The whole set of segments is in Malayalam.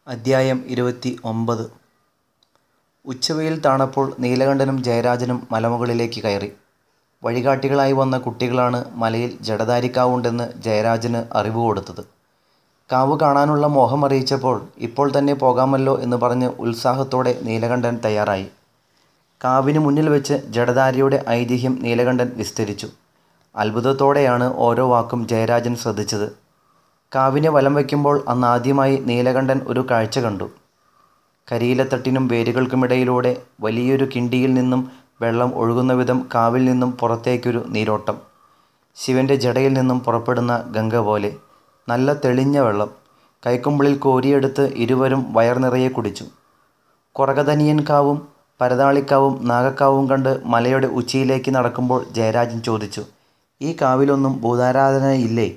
അദ്ധ്യായം ഇരുപത്തി ഒമ്പത് ഉച്ചവെയിൽ താണപ്പോൾ നീലകണ്ഠനും ജയരാജനും മലമുകളിലേക്ക് കയറി. വഴികാട്ടികളായി വന്ന കുട്ടികളാണ് മലയിൽ ജടധാരിക്കാവുണ്ടെന്ന് ജയരാജന് അറിവ് കൊടുത്തത്. കാവ് കാണാനുള്ള മോഹമറിയിച്ചപ്പോൾ ഇപ്പോൾ തന്നെ പോകാമല്ലോ എന്ന് പറഞ്ഞ് ഉത്സാഹത്തോടെ നീലകണ്ഠൻ തയ്യാറായി. കാവിനു മുന്നിൽ വെച്ച് ജടധാരിയുടെ ഐതിഹ്യം നീലകണ്ഠൻ വിസ്തരിച്ചു. അത്ഭുതത്തോടെയാണ് ഓരോ വാക്കും ജയരാജൻ ശ്രദ്ധിച്ചത്. കാവിനെ വലം വയ്ക്കുമ്പോൾ അന്നാദ്യമായി നീലകണ്ഠൻ ഒരു കാഴ്ച കണ്ടു. കരിയിലത്തട്ടിനും വേരുകൾക്കുമിടയിലൂടെ വലിയൊരു കിണ്ടിയിൽ നിന്നും വെള്ളം ഒഴുകുന്നവിധം കാവിൽ നിന്നും പുറത്തേക്കൊരു നീരോട്ടം. ശിവന്റെ ജടയിൽ നിന്നും പുറപ്പെടുന്ന ഗംഗ പോലെ. നല്ല തെളിഞ്ഞ വെള്ളം. കൈക്കുമ്പിളിൽ കോരിയെടുത്ത് ഇരുവരും വയർ നിറയെ കുടിച്ചു. കൊറകതനിയൻ കാവും പരതാളിക്കാവും നാഗക്കാവും കണ്ട് മലയുടെ ഉച്ചിയിലേക്ക് നടക്കുമ്പോൾ ജയരാജൻ ചോദിച്ചു "ഈ കാവിലൊന്നും ഭൂതാരാധനയില്ലേ?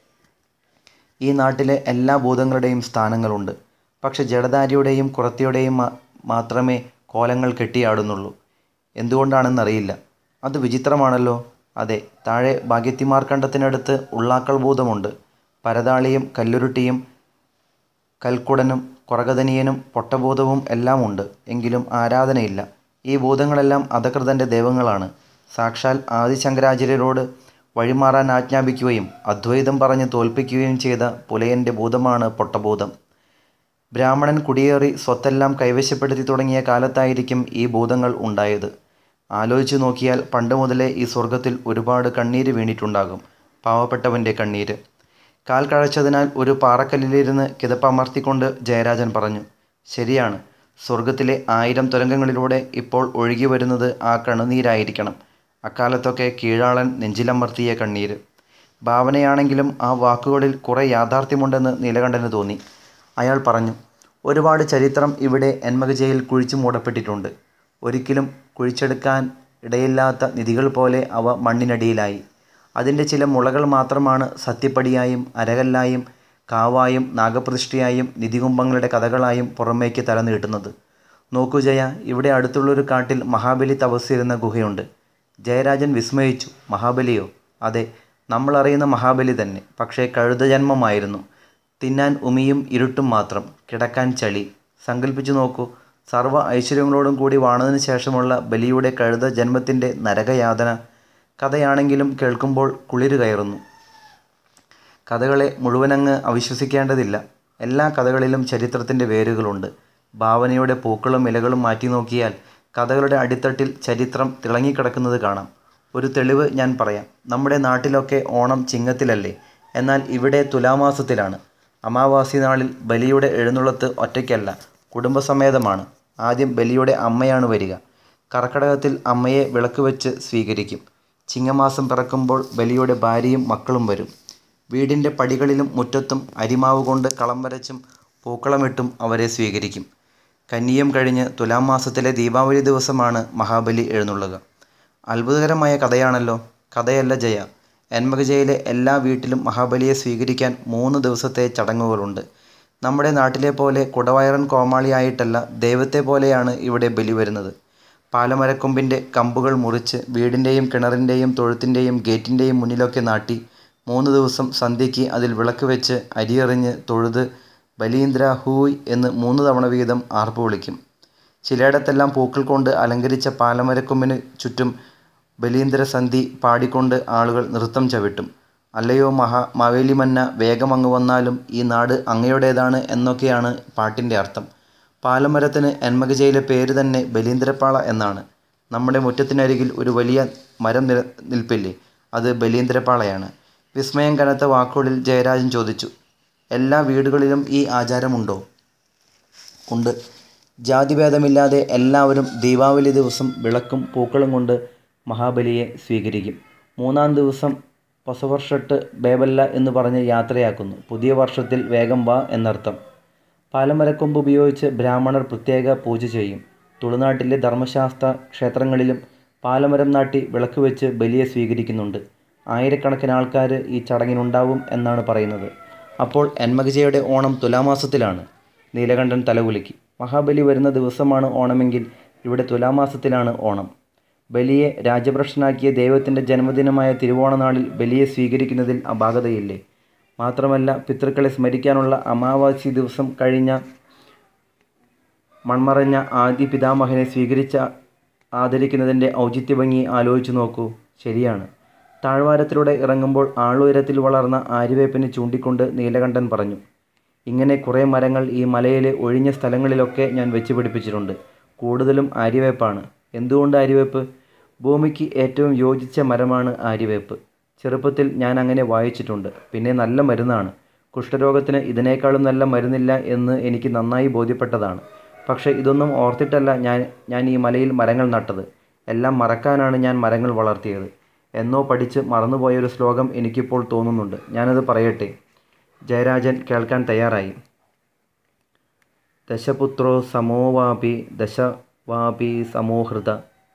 ഈ നാട്ടിലെ എല്ലാ ഭൂതങ്ങളുടെയും സ്ഥാനങ്ങളുണ്ട്. പക്ഷേ ജടധാരിയുടെയും കുറത്തിയുടെയും മാത്രമേ കോലങ്ങൾ കെട്ടിയാടുന്നുള്ളൂ. എന്തുകൊണ്ടാണെന്നറിയില്ല. അത് വിചിത്രമാണല്ലോ. അതെ, താഴെ ഭാഗ്യത്തിമാർക്കണ്ടത്തിനടുത്ത് ഉള്ളാക്കൽ ഭൂതമുണ്ട്. പരതാളിയും കല്ലുരുട്ടിയും കൽക്കുടനും കൊറകതനിയനും പൊട്ടഭൂതവും എല്ലാം ഉണ്ട്. എങ്കിലും ആരാധനയില്ല. ഈ ഭൂതങ്ങളെല്ലാം അധകൃതന്റെ ദൈവങ്ങളാണ്. സാക്ഷാൽ ആദിശങ്കരാചാര്യരോട് വഴിമാറാൻ ആജ്ഞാപിക്കുകയും അദ്വൈതം പറഞ്ഞ് തോൽപ്പിക്കുകയും ചെയ്ത പുലയന്റെ ഭൂതമാണ് പൊട്ടഭൂതം. ബ്രാഹ്മണൻ കുടിയേറി സ്വത്തെല്ലാം കൈവശപ്പെടുത്തി തുടങ്ങിയ കാലത്തായിരിക്കും ഈ ഭൂതങ്ങൾ ഉണ്ടായത്. ആലോചിച്ചു നോക്കിയാൽ പണ്ടുമുതലേ ഈ സ്വർഗത്തിൽ ഒരുപാട് കണ്ണീര് വീണിട്ടുണ്ടാകും. പാവപ്പെട്ടവന്റെ കണ്ണീര്. കാൽ കഴച്ചതിനാൽ ഒരു പാറക്കല്ലിലിരുന്ന് കിതപ്പമർത്തിക്കൊണ്ട് ജയരാജൻ പറഞ്ഞു "ശരിയാണ്. സ്വർഗത്തിലെ ആയിരം തുരങ്കങ്ങളിലൂടെ ഇപ്പോൾ ഒഴുകിവരുന്നത് ആ കണ്ണുനീരായിരിക്കണം. അക്കാലത്തൊക്കെ കീഴാളൻ നെഞ്ചിലമർത്തിയ കണ്ണീര്. " ഭാവനയാണെങ്കിലും ആ വാക്കുകളിൽ കുറെ യാഥാർഥ്യമുണ്ടെന്ന് നീലകണ്ഠന് തോന്നി. അയാൾ പറഞ്ഞു "ഒരുപാട് ചരിത്രം ഇവിടെ എന്മകജയിൽ കുഴിച്ചു മൂടപ്പെട്ടിട്ടുണ്ട്. ഒരിക്കലും കുഴിച്ചെടുക്കാൻ ഇടയില്ലാത്ത നിധികൾ പോലെ അവ മണ്ണിനടിയിലായി. അതിന്റെ ചില മുളകൾ മാത്രമാണ് സത്യപ്പടിയായും അരകല്ലായും കാവായും നാഗപ്രതിഷ്ഠയായും നിധികുംഭങ്ങളുടെ കഥകളായും പുറമേക്ക് തലനീട്ടുന്നത്. നോക്കൂ ജയാ, ഇവിടെ അടുത്തുള്ളൊരു കാട്ടിൽ മഹാബലി തപസ്സിരുന്ന ഗുഹയുണ്ട്. " ജയരാജൻ വിസ്മയിച്ചു "മഹാബലിയോ? " "അതെ, നമ്മളറിയുന്ന മഹാബലി തന്നെ. പക്ഷേ കഴുതജന്മമായിരുന്നു. തിന്നാൻ ഉമിയും ഇരുട്ടും മാത്രം. കിടക്കാൻ ചളി. സങ്കൽപ്പിച്ചു നോക്കൂ. സർവ്വ ഐശ്വര്യങ്ങളോടും കൂടി വാണതിനു ശേഷമുള്ള ബലിയുടെ കഴുത ജന്മത്തിന്റെ നരകയാതന. കഥയാണെങ്കിലും കേൾക്കുമ്പോൾ കുളിര് കയറുന്നു. കഥകളെ മുഴുവനങ്ങ് അവിശ്വസിക്കേണ്ടതില്ല. എല്ലാ കഥകളിലും ചരിത്രത്തിന്റെ വേരുകളുണ്ട്. ഭാവനയുടെ പൂക്കളും ഇലകളും മാറ്റിനോക്കിയാൽ കഥകളുടെ അടിത്തട്ടിൽ ചരിത്രം തിളങ്ങിക്കിടക്കുന്നത് കാണാം. ഒരു തെളിവ് ഞാൻ പറയാം. നമ്മുടെ നാട്ടിലൊക്കെ ഓണം ചിങ്ങത്തിലല്ലേ. എന്നാൽ ഇവിടെ തുലാമാസത്തിലാണ്. അമാവാസിനാളിൽ ബലിയുടെ എഴുന്നള്ളത്ത് ഒറ്റയ്ക്കല്ല, കുടുംബസമേതമാണ്. ആദ്യം ബലിയുടെ അമ്മയാണ് വരിക. കർക്കടകത്തിൽ അമ്മയെ വിളക്കുവെച്ച് സ്വീകരിക്കും. ചിങ്ങമാസം പിറക്കുമ്പോൾ ബലിയുടെ ഭാര്യയും മക്കളും വരും. വീടിന്റെ പടികളിലും മുറ്റത്തും അരിമാവുകൊണ്ട് കളം വരച്ചും പൂക്കളമിട്ടും അവരെ സ്വീകരിക്കും. കന്നിയും കഴിഞ്ഞ് തുലാമാസത്തിലെ ദീപാവലി ദിവസമാണ് മഹാബലി എഴുന്നള്ളുക. അത്ഭുതകരമായ കഥയാണല്ലോ. കഥയല്ല ജയാ. എന്മകജയിലെ എല്ലാ വീട്ടിലും മഹാബലിയെ സ്വീകരിക്കാൻ മൂന്ന് ദിവസത്തെ ചടങ്ങുകളുണ്ട്. നമ്മുടെ നാട്ടിലെപ്പോലെ കുടവയറൻ കോമാളി ആയിട്ടല്ല ദൈവത്തെപ്പോലെയാണ് ഇവിടെ ബലി വരുന്നത്. പാലമരക്കൊമ്പിന്റെ കമ്പുകൾ മുറിച്ച് വീടിന്റെയും കിണറിന്റെയും തൊഴുത്തിന്റെയും ഗേറ്റിന്റെയും മുന്നിലൊക്കെ നാട്ടി മൂന്ന് ദിവസം സന്ധ്യയ്ക്ക് അതിൽ വിളക്ക് വെച്ച് അരിയെറിഞ്ഞ് തൊഴുത് ബലീന്ദ്രാ ഹൂയ് എന്ന് മൂന്ന് തവണ വീതം ആർപ്പ് വിളിക്കും. ചിലയിടത്തെല്ലാം പൂക്കൾ കൊണ്ട് അലങ്കരിച്ച പാലമരക്കൊമ്പിനു ചുറ്റും ബലീന്ദ്രസന്ധി പാടിക്കൊണ്ട് ആളുകൾ നൃത്തം ചവിട്ടും. "അല്ലയോ മാവേലിമന്നാ, വേഗം അങ്ങ് വന്നാലും ഈ നാട് അങ്ങയുടേതാണ് എന്നൊക്കെയാണ് പാട്ടിന്റെ അർത്ഥം. പാലമരത്തിന് എന്മകജയിലെ പേര് തന്നെ ബലീന്ദ്രപ്പാള എന്നാണ്. നമ്മുടെ മുറ്റത്തിനരികിൽ ഒരു വലിയ മരം നിൽപ്പില്ലേ, അത് ബലീന്ദ്രപ്പാളയാണ്. " വിസ്മയം കനത്ത വാക്കുകളിൽ ജയരാജൻ ചോദിച്ചു "എല്ലാ വീടുകളിലും ഈ ആചാരമുണ്ടോ? " "ഉണ്ട്. ജാതിഭേദമില്ലാതെ എല്ലാവരും ദീപാവലി ദിവസം വിളക്കും പൂക്കളും കൊണ്ട് മഹാബലിയെ സ്വീകരിക്കും. മൂന്നാം ദിവസം പൊസവർഷട്ട് ബേബല്ല എന്നു പറഞ്ഞ് യാത്രയാക്കുന്നു. പുതിയ വർഷത്തിൽ വേഗം വാ എന്നർത്ഥം. പാലമരക്കൊമ്പ് ഉപയോഗിച്ച് ബ്രാഹ്മണർ പ്രത്യേക പൂജ ചെയ്യും. തുളുനാട്ടിലെ ധർമ്മശാസ്താ ക്ഷേത്രങ്ങളിലും പാലമരം നാട്ടി വിളക്കുവെച്ച് ബലിയെ സ്വീകരിക്കുന്നുണ്ട്. ആയിരക്കണക്കിനാൾക്കാര് ഈ ചടങ്ങിനുണ്ടാവും എന്നാണ് പറയുന്നത്. അപ്പോൾ എന്മകജയുടെ ഓണം തുലാമാസത്തിലാണ്. " നീലകണ്ഠൻ തലകുലുക്കി. "മഹാബലി വരുന്ന ദിവസമാണ് ഓണമെങ്കിൽ ഇവിടെ തുലാമാസത്തിലാണ് ഓണം. ബലിയെ രാജ്യഭ്രഷ്ടനാക്കിയ ദൈവത്തിന്റെ ജന്മദിനമായ തിരുവോണനാളിൽ ബലിയെ സ്വീകരിക്കുന്നതിൽ അപാകതയില്ലേ? മാത്രമല്ല പിതൃക്കളെ സ്മരിക്കാനുള്ള അമാവാസി ദിവസം കഴിഞ്ഞ മൺമറഞ്ഞ ആദ്യ പിതാമഹനെ സ്വീകരിച്ച ആദരിക്കുന്നതിൻ്റെ ഔചിത്യഭംഗി ആലോചിച്ചു നോക്കൂ ശരിയാണ് താഴ്വാരത്തിലൂടെ ഇറങ്ങുമ്പോൾ ആളുയരത്തിൽ വളർന്ന ആര്യവേപ്പിനെ ചൂണ്ടിക്കൊണ്ട് നീലകണ്ഠൻ പറഞ്ഞു ഇങ്ങനെ കുറേ മരങ്ങൾ ഈ മലയിലെ ഒഴിഞ്ഞ സ്ഥലങ്ങളിലൊക്കെ ഞാൻ വെച്ച് പിടിപ്പിച്ചിട്ടുണ്ട് കൂടുതലും ആര്യവേപ്പാണ് എന്തുകൊണ്ട് ആര്യവേപ്പ് ഭൂമിക്ക് ഏറ്റവും യോജിച്ച മരമാണ് ആര്യവേപ്പ് ചെറുപ്പത്തിൽ ഞാൻ അങ്ങനെ വായിച്ചിട്ടുണ്ട് പിന്നെ നല്ല മരുന്നാണ് കുഷ്ഠരോഗത്തിന് ഇതിനേക്കാളും നല്ല മരുന്നില്ല എന്ന് എനിക്ക് നന്നായി ബോധ്യപ്പെട്ടതാണ് പക്ഷേ ഇതൊന്നും ഓർത്തിട്ടല്ല ഞാൻ ഞാൻ ഈ മലയിൽ മരങ്ങൾ നട്ടത് എല്ലാം മറക്കാനാണ് ഞാൻ മരങ്ങൾ വളർത്തിയത് എന്നോ പഠിച്ച് മറന്നുപോയൊരു ശ്ലോകം എനിക്കിപ്പോൾ തോന്നുന്നുണ്ട് ഞാനത് പറയട്ടെ ജയരാജൻ കേൾക്കാൻ തയ്യാറായി ദശപുത്രോ സമോവാപി ദശവാപി സമോഹൃത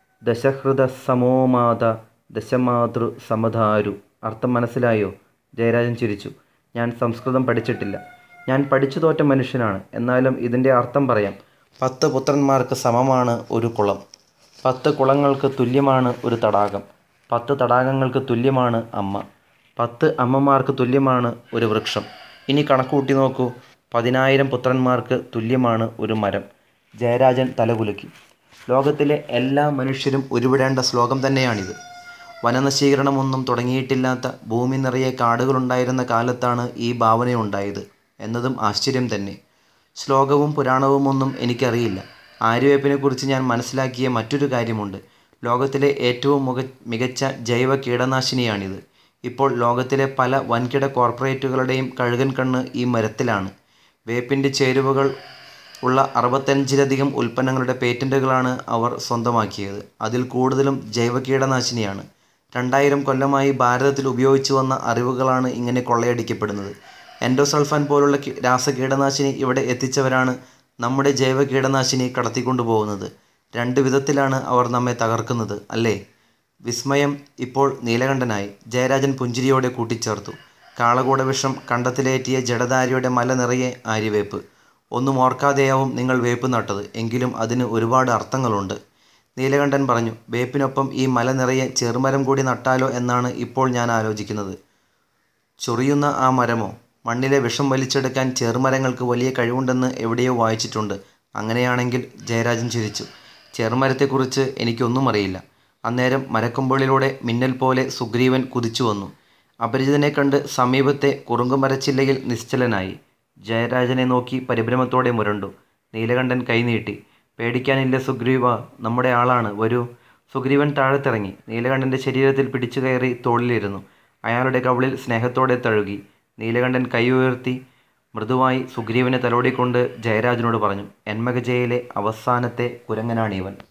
ദശഹൃദ സമോമാത ദശമാതൃ സമധാരു അർത്ഥം മനസ്സിലായോ ജയരാജൻ ചിരിച്ചു ഞാൻ സംസ്കൃതം പഠിച്ചിട്ടില്ല ഞാൻ പഠിച്ചു തോറ്റ മനുഷ്യനാണ് എന്നാലും ഇതിൻ്റെ അർത്ഥം പറയാം പത്ത് പുത്രന്മാർക്ക് സമമാണ് ഒരു കുളം പത്ത് കുളങ്ങൾക്ക് തുല്യമാണ് ഒരു തടാകം പത്ത് തടാകങ്ങൾക്ക് തുല്യമാണ് അമ്മ പത്ത് അമ്മമാർക്ക് തുല്യമാണ് ഒരു വൃക്ഷം ഇനി കണക്കുകൂട്ടി നോക്കൂ പതിനായിരം പുത്രന്മാർക്ക് തുല്യമാണ് ഒരു മരം ജയരാജൻ തലകുലുക്കി ലോകത്തിലെ എല്ലാ മനുഷ്യരും ഉരുവിടേണ്ട ശ്ലോകം തന്നെയാണിത് വനനശീകരണമൊന്നും തുടങ്ങിയിട്ടില്ലാത്ത ഭൂമി നിറയെ കാടുകളുണ്ടായിരുന്ന കാലത്താണ് ഈ ഭാവനയുണ്ടായത് എന്നതും ആശ്ചര്യം തന്നെ ശ്ലോകവും പുരാണവും ഒന്നും എനിക്കറിയില്ല ആര്യവേപ്പിനെക്കുറിച്ച് ഞാൻ മനസ്സിലാക്കിയ മറ്റൊരു കാര്യമുണ്ട് ലോകത്തിലെ ഏറ്റവും മുക മികച്ച ജൈവ കീടനാശിനിയാണിത് ഇപ്പോൾ ലോകത്തിലെ പല വൻകിട കോർപ്പറേറ്റുകളുടെയും കഴുകൻ കണ്ണ് ഈ മരത്തിലാണ് വേപ്പിൻ്റെ ചേരുവകൾ ഉള്ള അറുപത്തഞ്ചിലധികം ഉൽപ്പന്നങ്ങളുടെ പേറ്റൻറ്റുകളാണ് അവർ സ്വന്തമാക്കിയത് അതിൽ കൂടുതലും ജൈവ കീടനാശിനിയാണ് രണ്ടായിരം കൊല്ലമായി ഭാരതത്തിൽ ഉപയോഗിച്ചു വന്ന അറിവുകളാണ് ഇങ്ങനെ കൊള്ളയടിക്കപ്പെടുന്നത് എൻഡോസൾഫാൻ പോലുള്ള കി- രാസ കീടനാശിനി ഇവിടെ എത്തിച്ചവരാണ് നമ്മുടെ ജൈവ കീടനാശിനി കടത്തിക്കൊണ്ടു പോകുന്നത് രണ്ട് വിധത്തിലാണ് അവർ നമ്മെ തകർക്കുന്നത് അല്ലേ വിസ്മയം ഇപ്പോൾ നീലകണ്ഠനായി ജയരാജൻ പുഞ്ചിരിയോടെ കൂട്ടിച്ചേർത്തു കാളകൂട വിഷം കണ്ടത്തിലേറ്റിയ ജഡധാരിയുടെ മല നിറയെ ആര്യവേപ്പ് ഒന്നും ഓർക്കാതെയാവും നിങ്ങൾ വേപ്പ് നട്ടത് എങ്കിലും അതിന് ഒരുപാട് അർത്ഥങ്ങളുണ്ട് നീലകണ്ഠൻ പറഞ്ഞു വേപ്പിനൊപ്പം ഈ മല നിറയെ ചെറുമരം കൂടി നട്ടാലോ എന്നാണ് ഇപ്പോൾ ഞാൻ ആലോചിക്കുന്നത് ചൊറിയുന്ന ആ മരമോ മണ്ണിലെ വിഷം വലിച്ചെടുക്കാൻ ചെറുമരങ്ങൾക്ക് വലിയ കഴിവുണ്ടെന്ന് എവിടെയോ വായിച്ചിട്ടുണ്ട് അങ്ങനെയാണെങ്കിൽ ജയരാജൻ ചിരിച്ചു ചെറുമരത്തെക്കുറിച്ച് എനിക്കൊന്നും അറിയില്ല അന്നേരം മരക്കൊമ്പുകളിലൂടെ മിന്നൽ പോലെ സുഗ്രീവൻ കുതിച്ചു വന്നു അപരിചിതനെ കണ്ട് സമീപത്തെ കുറുങ്കുമരച്ചില്ലയിൽ നിശ്ചലനായി ജയരാജനെ നോക്കി പരിഭ്രമത്തോടെ മുരണ്ടു നീലകണ്ഠൻ കൈനീട്ടി പേടിക്കാനില്ല സുഗ്രീവ നമ്മുടെ ആളാണ് വരൂ സുഗ്രീവൻ താഴത്തിറങ്ങി നീലകണ്ഠൻ്റെ ശരീരത്തിൽ പിടിച്ചു കയറി തോളിലിരുന്നു അയാളുടെ കവിളിൽ സ്നേഹത്തോടെ തഴുകി നീലകണ്ഠൻ കൈ ഉയർത്തി മൃദുവായി സുഗ്രീവനെ തലോടിക്കൊണ്ട് ജയരാജനോട് പറഞ്ഞു എന്മകജയിലെ അവസാനത്തെ കുരങ്ങനാണിവൻ